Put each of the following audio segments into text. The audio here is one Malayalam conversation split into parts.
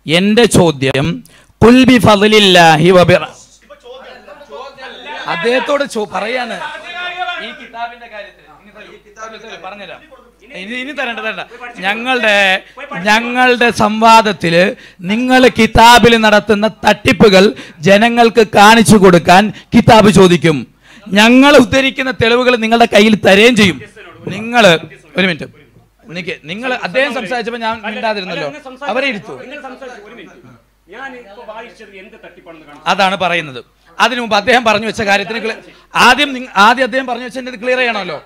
എന്റെ ചോദ്യം കുൽബി ഫളില്ലാഹി വബിറ അദ്ദേഹത്തോട് ചോ പറയാണ് ഈ കിതാബിന്റെ കാര്യത്തിൽ ഇനി തരൂ. തരൂ, പറഞ്ഞുതരാം ഇനി ഇനി തരണ്ട തരണ്ട ഞങ്ങളുടെ ഞങ്ങളുടെ സംവാദത്തിൽ നിങ്ങൾ കിതാബിൽ നടത്തുന്ന തട്ടിപ്പുകൾ ജനങ്ങൾക്ക് കാണിച്ചു കൊടുക്കാൻ കിതാബ് ചോദിക്കും ഞങ്ങൾ ഉദ്ധരിക്കുന്ന തെളിവുകൾ നിങ്ങളുടെ കയ്യിൽ തരുകയും ചെയ്യും നിങ്ങൾ ഒരു മിനിറ്റ് നിക്ക് നിങ്ങൾ അദ്ദേഹം സംസാരിച്ചപ്പോൾ ഞാൻ മിണ്ടാതിരുന്നല്ലോ അവരെ ഇരുത്തു നിങ്ങൾ സംസാരിച്ചു ഒരു മിനിറ്റ് ഞാൻ ഇപ്പൊ വായിച്ചത് എന്ത് തട്ടിപ്പാണെന്ന് കാണാം അതാണ് പറയുന്നത് അതിനു മുമ്പ് അദ്ദേഹം പറഞ്ഞു വെച്ച കാര്യത്തിന് clear- ആദ്യം നിങ്ങ- ആദ്യം അദ്ദേഹം പറഞ്ഞു വെച്ചതിന്റെ ക്ലിയർ ചെയ്യണമല്ലോ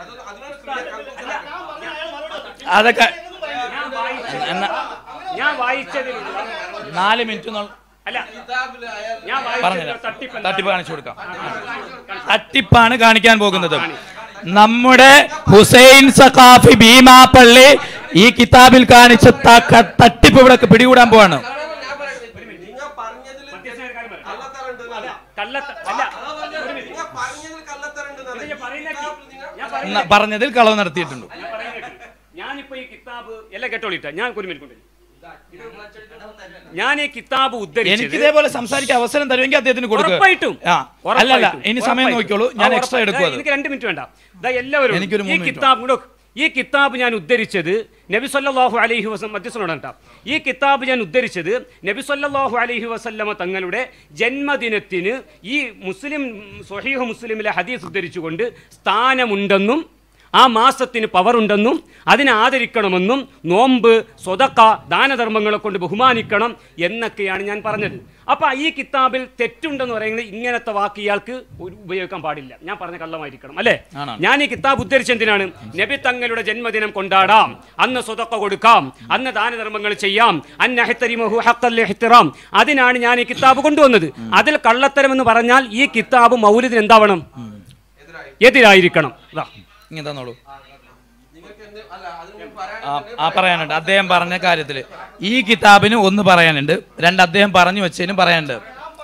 അതൊക്കെ ഞാൻ വായിച്ചത് എന്നാ ഞാൻ വായിച്ചതിൽ നാല് മിനിറ്റ് എന്നുള്ള- അല്ല ഞാൻ വായിച്ചത് പറഞ്ഞുതരാം തട്ടിപ്പ് തട്ടിപ്പ് കാണിച്ചു കൊടുക്കാം തട്ടിപ്പാണ് കാണിക്കാൻ പോകുന്നത് നമ്മുടെ ഹുസൈൻ സഖാഫി ഭീമാപ്പള്ളി ഈ കിതാബിൽ കാണിച്ച ത- ക- തട്ടിപ്പ് ഇവിടെ പിടികൂടാൻ പോവാണ് നിങ്ങൾ പറഞ്ഞതിൽ മധ്യസ്ഥക്കാർ പറയും. കള്ളത്തരണ്ട് അല്ല, കള്ളത്ത അല്ല ഒരു മിനിറ്റ്. നിങ്ങൾ പറഞ്ഞതിൽ കള്ളത്തരണ്ട് ഇത് ഞാൻ പറയുന്ന കേ- ഞാൻ ന- പറയുന്ന പറഞ്ഞതിൽ കളവ് നടത്തിയിട്ടുണ്ട് ഞാൻ പറയുന്ന കേൾക്ക്. ഞാനിപ്പോ ഈ കിതാബ് എല്ലാം കേട്ടോളിട്ട ഞാൻ ഒരു മിനിറ്റ് കൊണ്ട് ഞാൻ ഈ കിതാബ് എനിക്ക് ഉദ്ധരിച്ചത് ഇതേപോലെ സംസാരിക്കാൻ അവസരം തരുമെങ്കിൽ അദ്ദേഹത്തിന് കൊടുക്കുക ഉറപ്പായിട്ടും ആ അല്ലല്ല ഉറപ്പായിട്ടും. ഇനി സമയം ഉറപ്പായിട്ടും. നോക്കിക്കോളൂ ഞാൻ ആ, എക്സ്ട്രാ ഉറപ്പാ- എടുക്കും അത് എനിക്ക് രണ്ട് മിനിറ്റ് വേണ്ട ദാ എല്ലാവരും എനിക്കൊരു ഈ മൂന്ന് മിനിറ്റ് കിതാബ് ഇങ്ങോട്ട് ഈ കിതാബ് ഞാൻ ഉദ്ധരിച്ചത് നബി സല്ലല്ലാഹു അലൈഹി വസല്ലം മധ്യസ്ഥനോടാണ് ട്ടോ. ഈ കിതാബ് ഞാൻ ഉദ്ധരിച്ചത് നബി സല്ലല്ലാഹു അലൈഹി വസല്ലമ തങ്ങളുടെ ജന്മദിനത്തിന് ഈ മുസ്ലിം സ്വഹീഹ് മുസ്ലിമിലെ ഹദീസ് ഉദ്ധരിച്ചുകൊണ്ട് സ്ഥാനമുണ്ടെന്നും ആ മാസത്തിന് പവറുണ്ടെന്നും അതിനെ ആദരിക്കണമെന്നും നോമ്പ് സ്വതക്ക ദാനധർമ്മങ്ങളെ കൊണ്ട് ബഹുമാനിക്കണം എന്നൊക്കെയാണ് ഞാൻ പറഞ്ഞത് അപ്പൊ ഈ കിതാബിൽ തെറ്റുണ്ടെന്ന് പറയുന്നത് ഇങ്ങനത്തെ വാക്ക് ഇയാൾക്ക് ഒരു- ഉപയോഗിക്കാൻ പാടില്ല ഞാൻ പറഞ്ഞ കള്ളമായിരിക്കണം അല്ലേ ആണോ? ഞാൻ ഈ കിതാബ് ഉദ്ധരിച്ചെന്തിനാണ് നബി തങ്ങളുടെ ജന്മദിനം കൊണ്ടാടാം അന്ന് സ്വതക്ക കൊടുക്കാം അന്ന് ദാനധർമ്മങ്ങൾ ചെയ്യാം അന്ന് അഹ്തരിമഹു ഹഖൽ ഇഹ്തിറാം അതിനാണ് ഞാൻ ഈ കിതാബ് കൊണ്ടുവന്നത് അതിൽ കള്ളത്തരം എന്ന് പറഞ്ഞാൽ ഈ കിതാബ് മൗലിദിന് എന്താവണം എതിരായിരിക്കണം ഇതാ ഇങ്ങനെ തന്നോളൂ നിങ്ങൾക്ക് എന്ത് അല്ല അതിന് പറയാൻ ആ, ആ പറയാനുണ്ട് അദ്ദേഹം പറഞ്ഞ കാര്യത്തിൽ ഈ കിതാബിന് ഒന്ന് പറയാനുണ്ട് രണ്ട് അദ്ദേഹം പറഞ്ഞു വെച്ചതിനും പറയാനുണ്ട്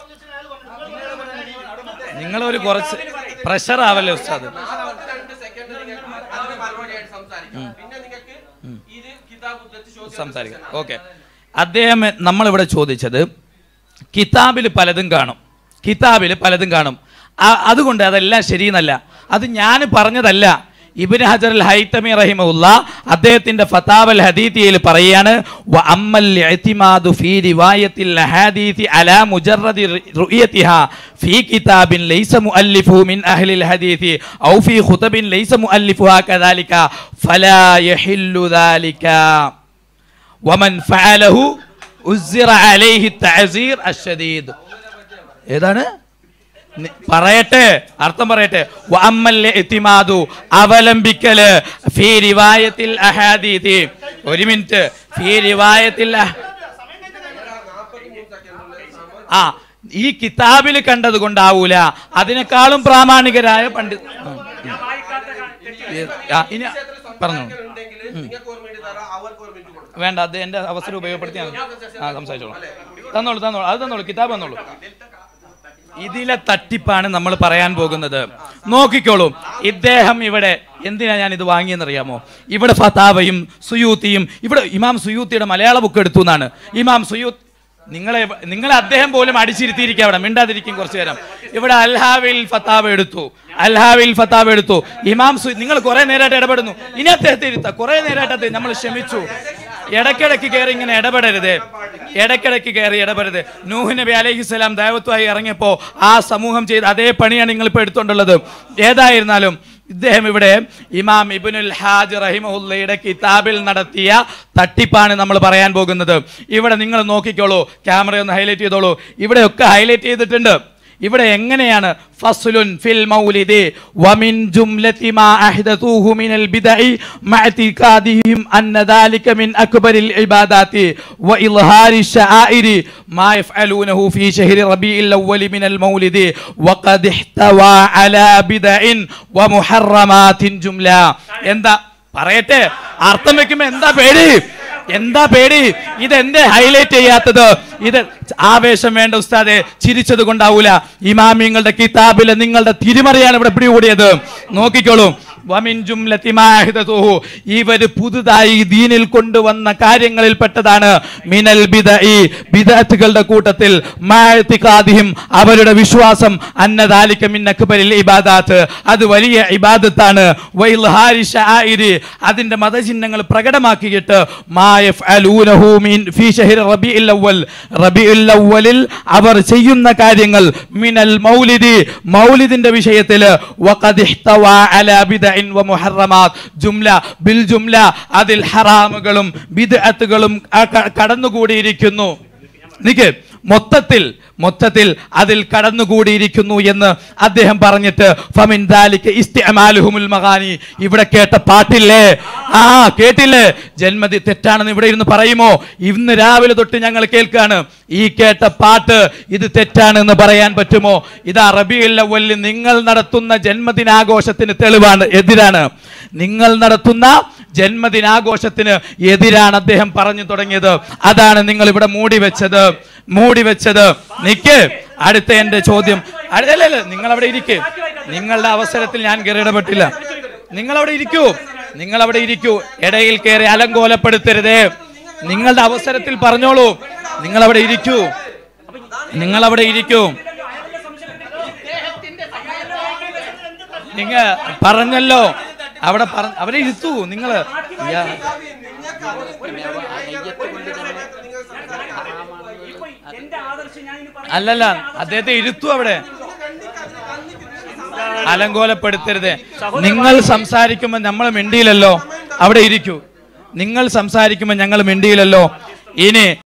നിങ്ങളൊരു കുറച്ച് പ്രഷർ ആവല്ലേ ഉസ്താദ് നാൽപ്പത്തി രണ്ട് സെക്കൻഡ് നിങ്ങൾക്ക് അതിന് മറുപടിയായിട്ട് സംസാരിക്കാം പിന്നെ നിങ്ങൾക്ക് ഇത് കിതാബ് ഉദ്ധരിച്ച് ചോദ്യം സംസാരിക്കാം ഓക്കെ അദ്ദേഹം നമ്മളിവിടെ ചോദിച്ചത് കിതാബിൽ പലതും കാണും കിതാബിൽ പലതും കാണും ആ- അതുകൊണ്ട് അതെല്ലാം ശരിയെന്നല്ല അത് ഞാൻ പറഞ്ഞതല്ല ഇബിൻ ഹജർ അൽ ഹൈത്തമി റഹിമുല്ല അദ്ദേഹത്തിന്റെ ഫതാവൽ ഹദീത്തിയിൽ പറയാണ് "വ അമ്മൽ ഇഅ്തിമാദു ഫീ റിവായത്തിൽ അഹാദീഥി അലാ മുജറദി റുയതിഹാ ഫീ കിതാബിൻ ലൈസ മുഅല്ലിഫുഹു മിൻ അഹ്ലിൽ ഹദീഥി ഔ ഫീ ഖുതബിൻ ലൈസ മുഅല്ലിഫുഹാ കദാലിക ഫലാ യഹില്ലു ദാലിക വമൻ ഫഅലഹു ഉസ്സിറ അലൈഹി തഅസീർ അശ്ശദീദ് ഏതാണ് നി- പറയട്ടെ അർത്ഥം പറയട്ടെ വഅമ്മൽ ഇത്തിമാദു അവലംബിക്കല് ഫീ റിവായത്തിൽ അഹാദീതി ഒരു മിനിറ്റ് ഫീ റിവായത്തിൽ അഹ്- ആ ഈ കിതാബിൽ കണ്ടത് കൊണ്ടാവൂല അതിനേക്കാളും പ്രാമാണികരായ പണ്ഡിത ആ, ഇനി പറഞ്ഞു ഉണ്ടെങ്കിൽ നിങ്ങൾക്ക് ഒരു മിനിറ്റ് തരാം അവർക്ക് ഒരു മിനിറ്റ് കൊടുക്കാം വേണ്ട അത് എന്റെ അവസരം ഉപയോഗപ്പെടുത്തി ഞാൻ ആ സംസാരിച്ചോളൂ തന്നോളൂ തന്നോളൂ അത് തന്നോളൂ കിതാബ് തന്നോളൂ ഇതിലെ തട്ടിപ്പാണ് നമ്മൾ പറയാൻ പോകുന്നത് നോക്കിക്കോളൂ ഇദ്ദേഹം ഇവിടെ എന്തിനാ ഞാൻ ഇത് വാങ്ങിയെന്നറിയാമോ ഇവിടെ ഫതാവയും സുയൂത്തിയും ഇവിടെ ഇമാം സുയൂത്തിയുടെ മലയാള ബുക്ക് എടുത്തു എന്നാണ് ഇമാം സുയൂത്ത് നിങ്ങളെ നിങ്ങളെ അദ്ദേഹം പോലും അടിച്ചിരുത്തിയിരിക്കുക അവിടെ മിണ്ടാതിരിക്കും കുറച്ചു നേരം ഇവിടെ അൽഹാവിൽ ഫത്താവ എടുത്തു അൽഹാവിൽ ഫത്താവ എടുത്തു ഇമാം സു നിങ്ങൾ കുറെ നേരമായിട്ട് ഇടപെടുന്നു ഇനി അദ്ദേഹത്തെ ഇരുത്ത കുറെ നേരമായിട്ട് അദ്ദേഹം നമ്മൾ ക്ഷമിച്ചു ഇടയ്ക്കിടയ്ക്ക് കയറി ഇങ്ങനെ ഇടപെടരുത് ഇടയ്ക്കിടയ്ക്ക് കയറി ഇടപെടരുത് നൂഹ് നബി അലൈഹിസ്സലാം ദൈവത്വമായി ഇറങ്ങിയപ്പോൾ ആ സമൂഹം ചെയ്ത അതേ പണിയാണ് നിങ്ങൾ ഇപ്പോൾ എടുത്തുകൊണ്ടുള്ളത് ഏതായിരുന്നാലും ഇദ്ദേഹം ഇവിടെ ഇമാം ഇബിനുൽ ഹാജ് റഹിമഹുല്ലയുടെ കിതാബിൽ നടത്തിയ തട്ടിപ്പാണ് നമ്മൾ പറയാൻ പോകുന്നത് ഇവിടെ നിങ്ങൾ നോക്കിക്കോളൂ ക്യാമറ ഒന്ന് ഹൈലൈറ്റ് ചെയ്തോളൂ ഇവിടെയൊക്കെ ഹൈലൈറ്റ് ചെയ്തിട്ടുണ്ട് ഇവിടെ എങ്ങനെയാണ് ഫസ്ലുൻ ഫിൽ മൗലിദി വമിൻ ജുംലതി മാ അഹ്ദതുഹു മിനൽ ബിദഇ മഅതികാദിഹിം അന്ന ദാലിക മിൻ അക്ബറിൽ ഇബാദാതി വഇൽഹാരി ശആഇരി മാ യഫ്അലൂനഹു ഫീ ശഹ്രി റബീഇൽ അവ്വൽ മിനൽ മൗലിദി വഖദ് ഇഹ്തവാ അലാ ബിദഇൻ വമുഹറമാതിൻ ജുംല എന്താ പറയട്ടെ അർത്ഥം വെക്കുമ്പോ എന്താ പേടി എന്താ പേടി ഇതെന്തേ ഹൈലൈറ്റ് ചെയ്യാത്തത് ഇത് ആവേശം വേണ്ട ഉസ്താദെ ചിരിച്ചത് കൊണ്ടാവൂല ഇമാമിങ്ങളുടെ കിതാബിലെ നിങ്ങളുടെ തിരിമറിയാണ് ഇവിടെ പിടികൂടിയത് നോക്കിക്കോളൂ വമിൻ ജുംലത്തി മാ അഹ്ദതുഹു. ഇവര് പുതുതായി ദീനിൽ കൊണ്ടുവന്ന കാര്യങ്ങളിൽപ്പെട്ടതാണ് മിനൽ ബിദഇ ബിദഅത്തുകളുടെ കൂട്ടത്തിൽ മാ ഇഅ്തിഖാദിഹിം അവരുടെ വിശ്വാസം അന്നദാലിക മിൻ അക്ബരിൽ ഇബാദാത്ത് അത് വലിയ ഇബാദത്താണ് വൈൽഹാരി ശആയിരി അതിന്റെ മതചിഹ്നങ്ങൾ പ്രകടമാക്കിയിട്ട് മാ യഫ്അലൂനഹു മിൻ ഫീ ഷഹ്രി റബീഉൽ അവ്വൽ റബീഉൽ അവ്വലിൽ അവർ ചെയ്യുന്ന കാര്യങ്ങൾ മിനൽ മൗലിദി മൗലിദിന്റെ വിഷയത്തിൽ വഖദ് ഇഹ്തവാ അലാ ബിദഇൻ വ മുഹറമാത്ത് ജുംല ബിൽ ജുംല അതിൽ ഹറാമുകളും ബിദ്അത്തുകളും ആ ക- കടന്നുകൂടിയിരിക്കുന്നു നിക്ക് മൊത്തത്തിൽ മൊത്തത്തിൽ അതിൽ കടന്നുകൂടിയിരിക്കുന്നു എന്ന് അദ്ദേഹം പറഞ്ഞിട്ട് ഫമിൻ ദാലിക ഇസ്തിഅമാലുഹുമുൽ മഗാനി ഇവിടെ കേട്ട പാട്ടില്ലേ ആ കേട്ടില്ലേ ജന്മതി തെറ്റാണെന്ന് ഇവിടെ ഇരുന്ന് പറയുമോ ഇന്ന് രാവിലെ തൊട്ട് ഞങ്ങൾ കേൾക്കാണ് ഈ കേട്ട പാട്ട് ഇത് തെറ്റാണെന്ന് പറയാൻ പറ്റുമോ ഇത് അറബിയുള്ള വല്ലി നിങ്ങൾ നടത്തുന്ന ജന്മദിനാഘോഷത്തിന് തെളിവാണ് എതിരാണ് നിങ്ങൾ നടത്തുന്ന ജന്മദിനാഘോഷത്തിന് എതിരാണ് അദ്ദേഹം പറഞ്ഞു തുടങ്ങിയത് അതാണ് നിങ്ങൾ ഇവിടെ മൂടി വെച്ചത് മൂടി വെച്ചത് നിക്ക് അടുത്ത എന്റെ ചോദ്യം അല്ല അല്ല, അല്ല നിങ്ങൾ അവിടെ ഇരിക്ക് നിങ്ങളുടെ അവസരത്തിൽ ഞാൻ കയറി ഇടപെട്ടില്ല നിങ്ങൾ അവിടെ ഇരിക്കൂ നിങ്ങൾ അവിടെ ഇരിക്കൂ ഇടയിൽ കയറി അലങ്കോലപ്പെടുത്തരുതേ നിങ്ങളുടെ അവസരത്തിൽ പറഞ്ഞോളൂ നിങ്ങൾ അവിടെ ഇരിക്കൂ നിങ്ങൾ അവിടെ ഇരിക്കൂ നിങ്ങ പറഞ്ഞല്ലോ അവിടെ പറ- അവരെ ഇരുത്തൂ നിങ്ങള് യാ. അല്ലല്ല അദ്ദേഹത്തെ ഇരുത്തു അവിടെ അലങ്കോലപ്പെടുത്തരുത് നിങ്ങൾ സംസാരിക്കുമ്പോൾ നമ്മൾ മിണ്ടിയില്ലല്ലോ അവിടെ ഇരിക്കൂ നിങ്ങൾ സംസാരിക്കുമ്പോൾ ഞങ്ങൾ മിണ്ടിയില്ലല്ലോ ഇനി